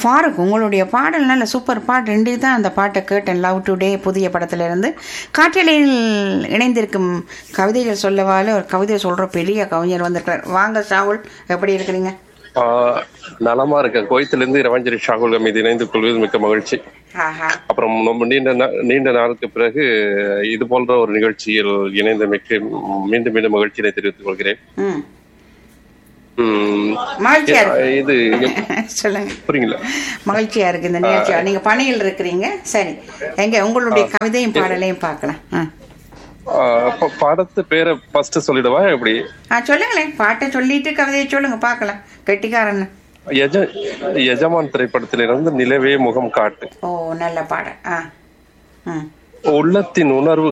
ஃபாரூக் உங்களுடைய பாடல் நல்ல சூப்பர் பாட்டு ரெண்டு தான் அந்த பாட்டை கேட்டேன் லவ் டுடே புதிய படத்திலிருந்து காற்றலையில் இணைந்திருக்கும் கவிதைகள் சொல்லவால ஒரு கவிதை சொல்கிற பெரிய கவிஞர் வந்திருக்கார் வாங்க சாகுல் எப்படி இருக்கிறீங்க ஆஹ் நலமா இருக்கேன் கோயத்திலிருந்து ரவஞ்சரி ஷாகுல் மீது இணைந்து கொள்வது மிக்க மகிழ்ச்சி ஆஹா அப்புறம் ரொம்ப நீண்ட நா- நீண்ட நாளுக்கு பிறகு இது போன்ற ஒரு நிகழ்ச்சியில் இணைந்த மிக்க மீண்டும் மீண்டும் மகிழ்ச்சியை தெரிவித்துக் கொள்கிறேன் ம் உம், மகிழ்ச்சியா இருக்கு இது சொல்லுங்க புரியுங்களா மகிழ்ச்சியா இருக்கு இந்த நிகழ்ச்சி நீங்க பணியில் இருக்கிறீங்க சரி எங்க உங்களுடைய கவிதையும் பாடலையும் பார்க்கலாம் ஆ. ஆஹ் ப- படத்து பேரை ஃபர்ஸ்ட் சொல்லிடவா எப்படி ஆ சொல்லுங்களேன் பாட்டை சொல்லிட்டு கவிதையை சொல்லுங்க பார்க்கலாம் கெட்டிக்காரன் எஜ எஜமான் திரைப்படத்திலிருந்து நிலவே முகம் காட்டு ஓ நல்ல பாடல் ஆ ம் உள்ளத்தின் உணர்வு